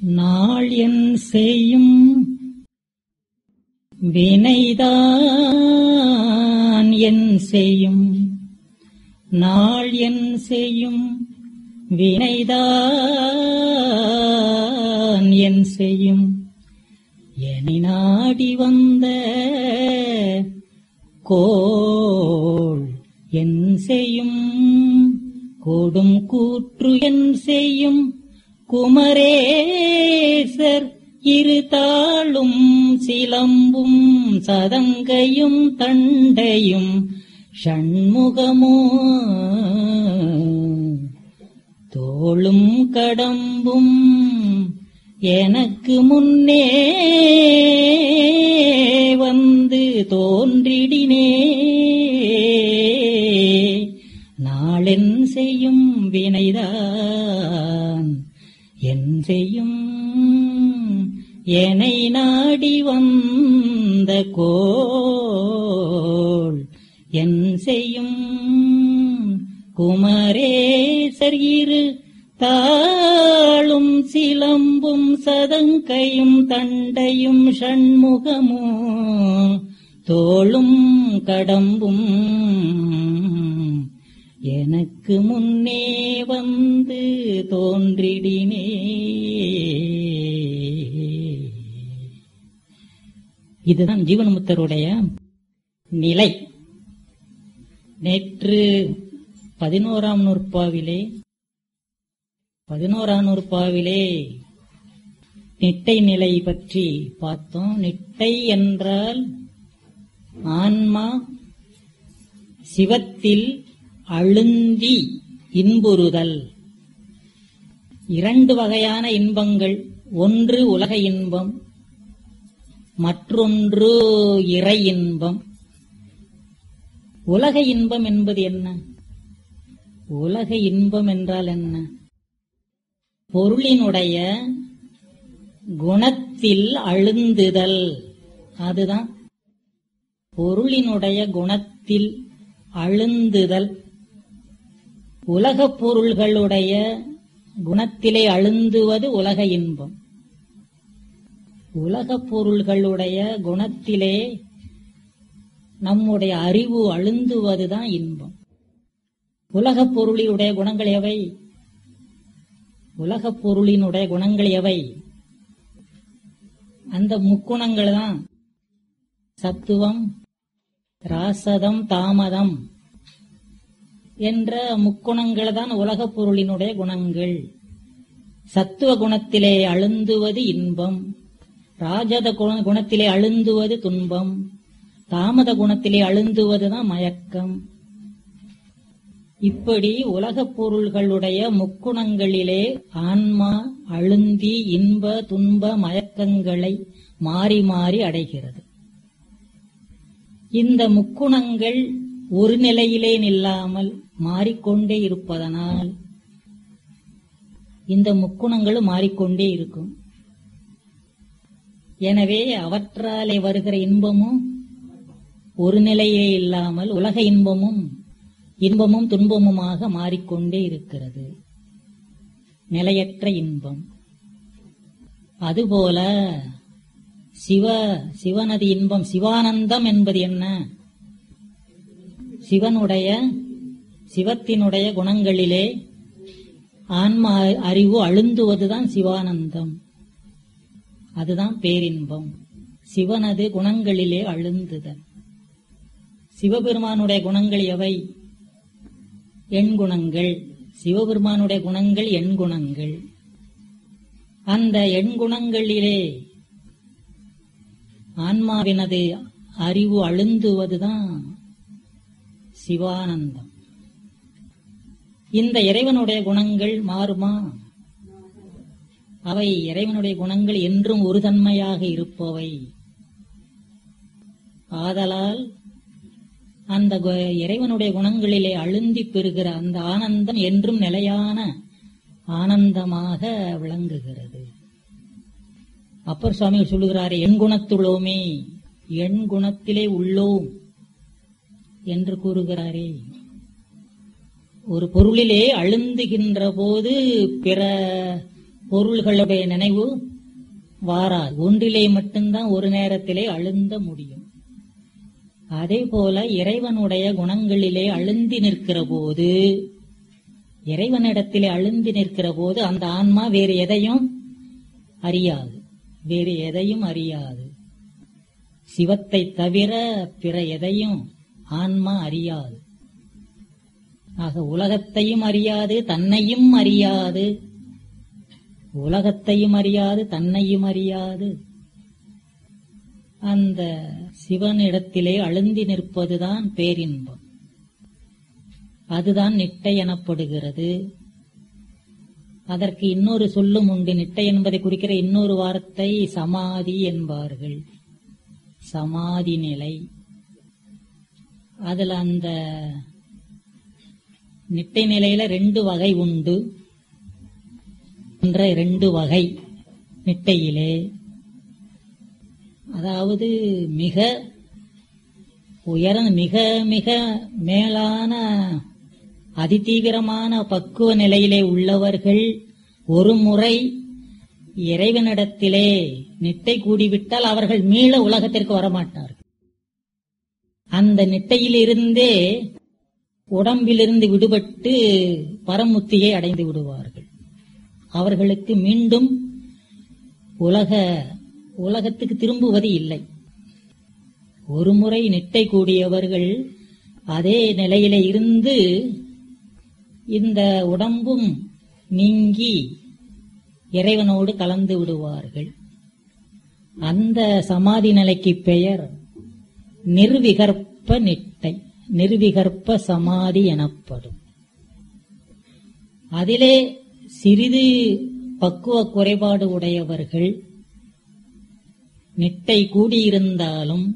நாள் என் செய்யும் வினைதான் என் செய்யும் நாள் என் செய்யும் வினைதான் என் செய்யும் என்னை நாடி வந்த கோள் என் செய்யும் கொடும் கூற்று என் செய்யும் குமரேசர் இரு தாளும் சிலம்பும் சதங்கையும் தண்டையும் ஷண்முகமோ தோளும் கடம்பும் எனக்கு முன்னே வந்து தோன்றிடினே நாளென் செய்யும் வினைதான் என் செய்யும் என்னை நாடி வந்த கோள் என் செய்யும் குமரேசர் இரு தாளும் சிலம்பும் சதங்கையும் தண்டையும் ஷண்முகமோ தோளும் கடம்பும் எனக்கு முன்னே வந்து தோன்றிடினே இதுதான் ஜீவன்முத்தருடைய நிலை நேற்று பதினோராம் நூற்பாவிலே பதினோராம் நூற்பாவிலே நிட்டை நிலை பற்றி பார்த்தோம் நிட்டை என்றால் ஆன்மா சிவத்தில் அழுந்தி இன்புறுதல் இரண்டு வகையான இன்பங்கள் ஒன்று உலக இன்பம் மற்றொன்று இறை இன்பம் உலக இன்பம் என்பது என்ன உலக இன்பம் என்றால் என்ன பொருளினுடைய குணத்தில் அழுந்துதல் அதுதான் பொருளினுடைய குணத்தில் அழுந்துதல் உலகப் பொருள்களுடைய குணத்திலே அழுந்துவது உலக இன்பம் உலகப் பொருள்களுடைய குணத்திலே நம்முடைய அறிவு அழுந்துவதுதான் இன்பம் உலகப் பொருளினுடைய குணங்கள் எவை உலகப் பொருளினுடைய குணங்கள் எவை அந்த முக்குணங்கள் தான் சத்துவம் ராசதம் தாமதம் என்ற முக்குணங்கள் தான் உலகப் பொருளினுடைய குணங்கள் சத்துவ குணத்திலே அழுந்துவது இன்பம் ராஜத குண- குணத்திலே அழுந்துவது துன்பம் தாமத குணத்திலே அழுந்துவதுதான் மயக்கம் இப்படி உலகப் பொருள்களுடைய முக்குணங்களிலே ஆன்மா அழுந்தி இன்ப துன்ப மயக்கங்களை மாறி மாறி அடைகிறது இந்த முக்குணங்கள் ஒரு நிலையிலே நில்லாமல் மாறிக்கொண்டே இருப்பதனால் இந்த முக்குணங்களும் மாறிக்கொண்டே இருக்கும் எனவே அவற்றாலே வருகிற இன்பமும் ஒரு நிலையே இல்லாமல் உலக இன்பமும் இன்பமும் துன்பமுமாக மாறிக்கொண்டே இருக்கிறது நிலையற்ற இன்பம் அதுபோல சிவ சிவனது இன்பம் சிவானந்தம் என்பது என்ன சிவனுடைய சிவத்தினுடைய குணங்களிலே ஆன்மா அறிவு அழுந்துவதுதான் சிவானந்தம் அதுதான் பேரின்பம் சிவனது குணங்களிலே அழுந்துதல் சிவபெருமானுடைய குணங்கள் எவை எண் குணங்கள் சிவபெருமானுடைய குணங்கள் எண் குணங்கள் அந்த எண் குணங்களிலே ஆன்மாவினது அறிவு அழுந்துவதுதான் சிவானந்தம் இந்த இறைவனுடைய குணங்கள் மாறுமா அவை இறைவனுடைய குணங்கள் என்றும் ஒரு தன்மையாக இருப்பவை ஆதலால் அந்த கு- இறைவனுடைய குணங்களிலே அழுந்தி பெறுகிற அந்த ஆனந்தம் என்றும் நிலையான ஆனந்தமாக விளங்குகிறது அப்பர் சுவாமிகள் சொல்லுகிறாரே என் குணத்துள்ளோமே என் குணத்திலே உள்ளோம் என்று கூறுகிறாரே ஒரு பொருளிலே அழுந்துகின்ற போது பிற பொருள்களுடைய நினைவு வாராது ஒன்றிலே மட்டும்தான் ஒரு நேரத்திலே அழுந்த முடியும் அதே போல இறைவனுடைய குணங்களிலே அழுந்தி நிற்கிற போது இறைவனிடத்திலே அழுந்தி நிற்கிற போது அந்த ஆன்மா வேறு எதையும் அறியாது வேறு எதையும் அறியாது சிவத்தை தவிர பிற எதையும் ஆன்மா அறியாது ஆக உலகத்தையும் அறியாது தன்னையும் அறியாது உலகத்தையும் அறியாது தன்னையும் அறியாது அந்த சிவனிடத்திலே அழுந்தி நிற்பதுதான் பேரின்பம் அதுதான் நிட்டை எனப்படுகிறது அதற்கு இன்னொரு சொல்லும் உண்டு நிட்டை என்பதை குறிக்கிற இன்னொரு வார்த்தை சமாதி என்பார்கள் சமாதி நிலை அதுல அந்த நிட்டை நிலையில ரெண்டு வகை உண்டு என்ற ரெண்டு வகை நிட்டையிலே அதாவது மிக உயர மிக மிக மேலான அதிதீவிரமான பக்குவ நிலையிலே உள்ளவர்கள் ஒரு முறை இறைவனிடத்திலே நிட்டை கூடிவிட்டால் அவர்கள் மீள உலகத்திற்கு வரமாட்டார்கள் அந்த நிட்டையிலிருந்தே உடம்பிலிருந்து விடுபட்டு பரமுத்தியை அடைந்து விடுவார்கள் அவர்களுக்கு மீண்டும் உலக உலகத்துக்கு திரும்புவது இல்லை ஒரு முறை நிட்டை கூடியவர்கள் அதே நிலையில இருந்து இந்த உடம்பும் நீங்கி இறைவனோடு கலந்து விடுவார்கள் அந்த சமாதி நிலைக்கு பெயர் நிர்விகற்ப நிட்டை நிர்விகற்ப சமாதி எனப்படும் அதிலே சிறிது பக்குவ குறைபாடு உடையவர்கள் நிட்டை கூடியிருந்தாலும்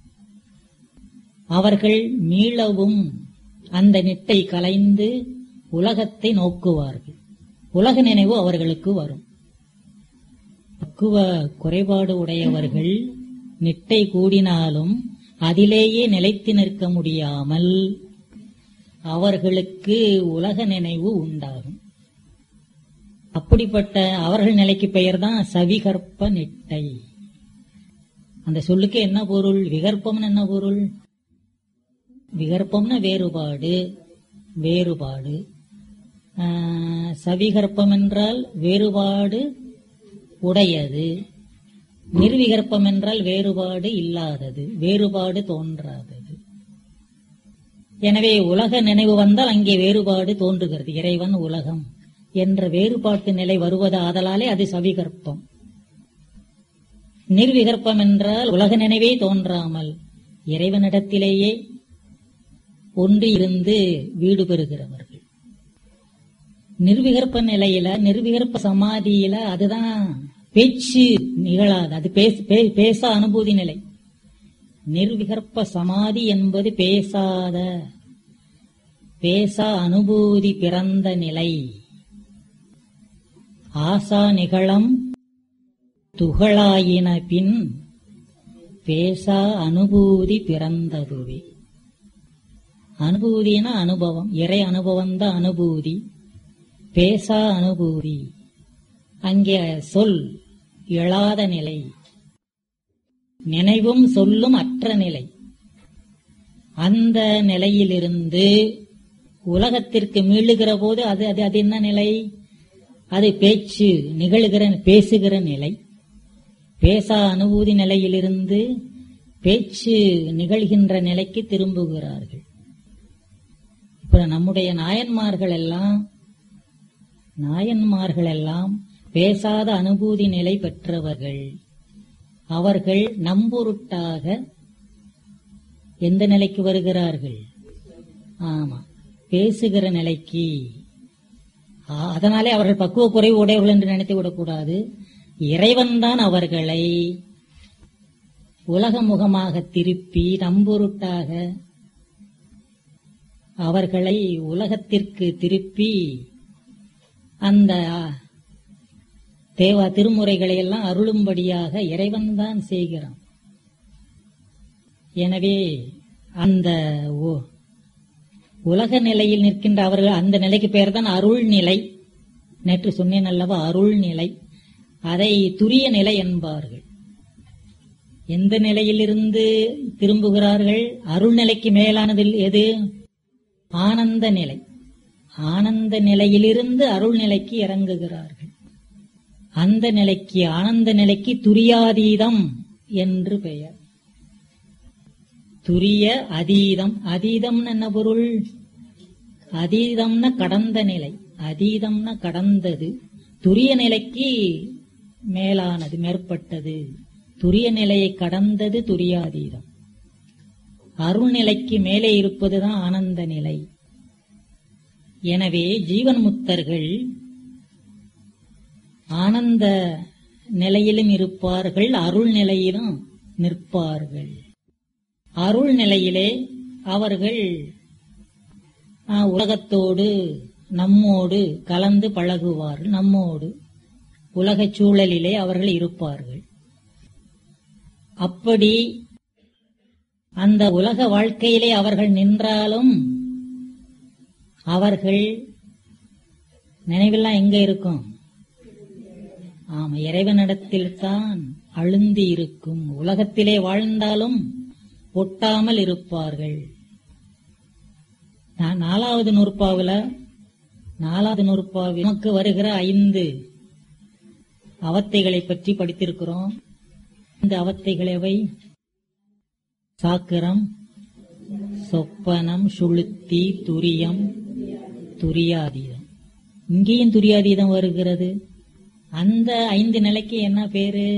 அவர்கள் மீளவும் அந்த நிட்டை கலைந்து உலகத்தை நோக்குவார்கள் உலக நினைவு அவர்களுக்கு வரும் பக்குவ குறைபாடு உடையவர்கள் நிட்டை கூடினாலும் அதிலேயே நிலைத்து நிற்க முடியாமல் அவர்களுக்கு உலக நினைவு உண்டாகும் அப்படிப்பட்ட அவர்கள் நிலைக்கு பெயர்தான் சவிகற்ப நிட்டை அந்த சொல்லுக்கு என்ன பொருள் விகற்பம்னு என்ன பொருள் விகற்பம்னா வேறுபாடு வேறுபாடு ஆஹ், சவிகற்பம் என்றால் வேறுபாடு உடையது நிர்விகற்பம் என்றால் வேறுபாடு இல்லாதது வேறுபாடு தோன்றாதது எனவே உலக நினைவு வந்தால் அங்கே வேறுபாடு தோன்றுகிறது இறைவன் உலகம் என்ற வேறுபாட்டு நிலை வருவது ஆதலாலே அது சவிகற்பம் நிர்விகற்பம் என்றால் உலக நினைவே தோன்றாமல் இறைவனிடத்திலேயே ஒன்றி இருந்து வீடு பெறுகிறவர்கள் நிர்விகற்ப நிலையில நிர்விகற்ப சமாதியில அதுதான் பேச்சு நிகழாது அது பேச- பே- பேச அனுபூதி நிலை நிர்விகற்ப சமாதி என்பது பேசாத பேசா அனுபூதி பிறந்த நிலை ஆசா நிகழம் துகளாயின பின் பேசா அனுபூதி பிறந்ததுவே அனுபூதினா அனுபவம் இறை அனுபவம் தான் அனுபூதி பேசா அனுபூதி அங்கே சொல் எழாத நிலை நினைவும் சொல்லும் அற்ற நிலை அந்த நிலையிலிருந்து உலகத்திற்கு மீளுகிற போது அது அது அது என்ன நிலை அது பேச்சு நிகழுகிற பேசுகிற நிலை பேசா அனுபூதி நிலையிலிருந்து பேச்சு நிகழ்கின்ற நிலைக்கு திரும்புகிறார்கள் இப்ப நம்முடைய நாயன்மார்கள் எல்லாம் நாயன்மார்கள் எல்லாம் பேசாத அனுபூதி நிலை பெற்றவர்கள் அவர்கள் நம்பொருட்டாக எந்த நிலைக்கு வருகிறார்கள் ஆமா பேசுகிற நிலைக்கு ஆ, அதனாலே அவர்கள் பக்குவ குறைவு உடையவர்கள் என்று நினைத்து விடக்கூடாது இறைவன்தான் அவர்களை உலக முகமாக திருப்பி நம்பொருட்டாக அவர்களை உலகத்திற்கு திருப்பி அந்த தேவ திருமுறைகளை எல்லாம் அருளும்படியாக இறைவன்தான் செய்கிறான் எனவே அந்த உ- உலக நிலையில் நிற்கின்ற அவர்கள் அந்த நிலைக்கு பெயர் தான் அருள் நிலை நேற்று சொன்னேன் அல்லவா அருள் நிலை அதை துரிய நிலை என்பார்கள் எந்த நிலையிலிருந்து திரும்புகிறார்கள் அருள் நிலைக்கு மேலானதில் எது ஆனந்த நிலை ஆனந்த நிலையிலிருந்து அருள் நிலைக்கு இறங்குகிறார்கள் அந்த நிலைக்கு ஆனந்த நிலைக்கு துரியாதீதம் என்று பெயர் துரிய அதீதம் அதீதம்னு என்ன பொருள் அதீதம்னா கடந்த நிலை அதீதம்னா கடந்தது துரிய நிலைக்கு மேலானது மேற்பட்டது துரிய நிலையை கடந்தது துரியாதீதம் அருள் நிலைக்கு மேலே இருப்பதுதான் ஆனந்த நிலை எனவே ஜீவன் முத்தர்கள் ஆனந்த நிலையிலும் இருப்பார்கள் அருள் நிலையிலும் நிற்பார்கள் அருள் நிலையிலே அவர்கள் ஆ, உலகத்தோடு நம்மோடு கலந்து பழகுவார்கள் நம்மோடு உலகச் சூழலிலே அவர்கள் இருப்பார்கள் அப்படி அந்த உலக வாழ்க்கையிலே அவர்கள் நின்றாலும் அவர்கள் நினைவெல்லாம் எங்க இருக்கும் ஆமா இறைவனிடத்தில் தான் அழுந்தி இருக்கும் உலகத்திலே வாழ்ந்தாலும் ஒட்டாமல் இருப்பார்கள் நான் நாலாவது நூற்பாவுல நாலாவது நூற்பாவில் நமக்கு வருகிற ஐந்து அவத்தைகளை பற்றி படித்திருக்கிறோம் இந்த அவத்தைகள் எவை சாக்கிரம் சொப்பனம் சுளுத்தி துரியம் துரியாதீதம் இங்கேயும் துரியாதீதம் வருகிறது அந்த ஐந்து நிலைக்கு என்ன பேரு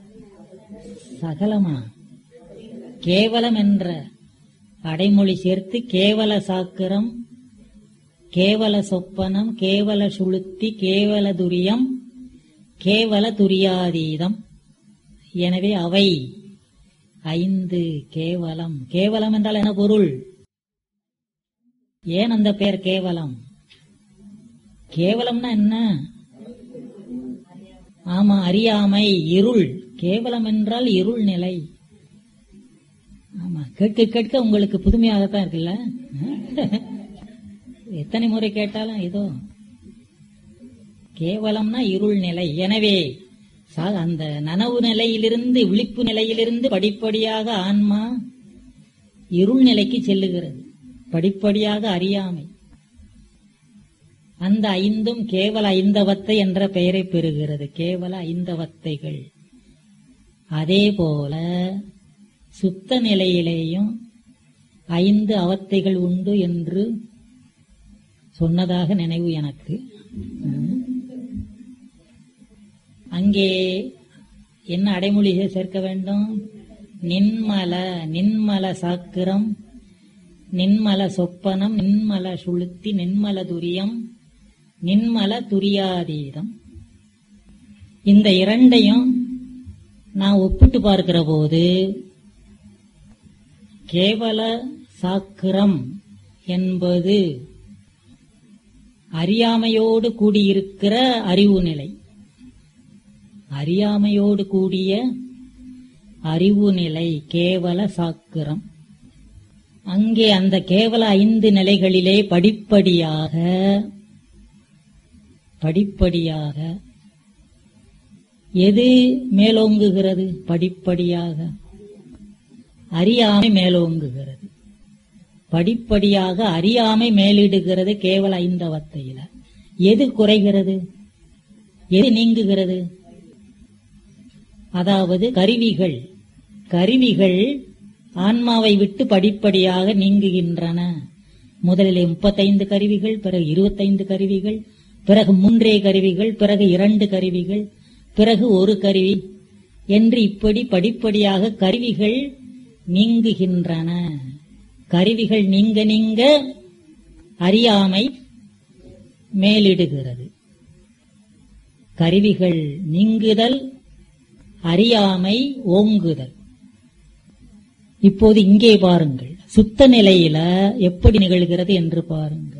சகலமா கேவலம் என்ற அடைமொழி சேர்த்து கேவல சாக்கிரம் கேவல சொப்பனம் கேவல சுளுத்தி கேவல துரியம் கேவல துரியாதீதம் எனவே அவை ஐந்து கேவலம் கேவலம் என்றால் என்ன பொருள் ஏன் அந்த பெயர் கேவலம் கேவலம்னா என்ன ஆமா அறியாமை இருள் கேவலம் என்றால் இருள் நிலை ஆமா கேட்க கேட்க உங்களுக்கு புதுமையாகத்தான் இருக்குல்ல எத்தனை முறை கேட்டாலும் இதோ கேவலம்னா இருள் நிலை எனவே சா- அந்த நனவு நிலையிலிருந்து விழிப்பு நிலையிலிருந்து படிப்படியாக ஆன்மா இருள் நிலைக்கு செல்லுகிறது படிப்படியாக அறியாமை அந்த ஐந்தும் கேவல ஐந்தவத்தை என்ற பெயரை பெறுகிறது கேவல ஐந்தவத்தைகள் அதே போல சுத்த நிலையிலேயும் ஐந்து அவத்தைகள் உண்டு என்று சொன்னதாக நினைவு எனக்கு ம். அங்கே என்ன அடைமொழி சேர்க்க வேண்டும் நின்மல நின்மல சாக்கிரம் நின்மல சொப்பனம் நின்மல சுளுத்தி நின்மல துரியம் நின்மல துரியாதீதம் இந்த இரண்டையும் நான் ஒப்பிட்டு பார்க்கிற போது கேவல சாக்கிரம் என்பது அறியாமையோடு கூடியிருக்கிற அறிவு நிலை அறியாமையோடு கூடிய அறிவு நிலை கேவல சாக்கிரம் அங்கே அந்த கேவல ஐந்து நிலைகளிலே படிப்படியாக படிப்படியாக எது மேலோங்குகிறது படிப்படியாக அறியாமை மேலோங்குகிறது படிப்படியாக அறியாமை மேலிடுகிறது கேவல ஐந்தவத்தையில எது குறைகிறது எது நீங்குகிறது அதாவது கருவிகள் கருவிகள் ஆன்மாவை விட்டு படிப்படியாக நீங்குகின்றன முதலிலே முப்பத்தைந்து கருவிகள் பிறகு இருபத்தைந்து கருவிகள் பிறகு மூன்றே கருவிகள் பிறகு இரண்டு கருவிகள் பிறகு ஒரு கருவி என்று இப்படி படிப்படியாக கருவிகள் நீங்குகின்றன கருவிகள் நீங்க நீங்க அறியாமை மேலிடுகிறது கருவிகள் நீங்குதல் அறியாமை ஓங்குதல் இப்போது இங்கே பாருங்கள் சுத்த நிலையில எப்படி நிகழ்கிறது என்று பாருங்கள்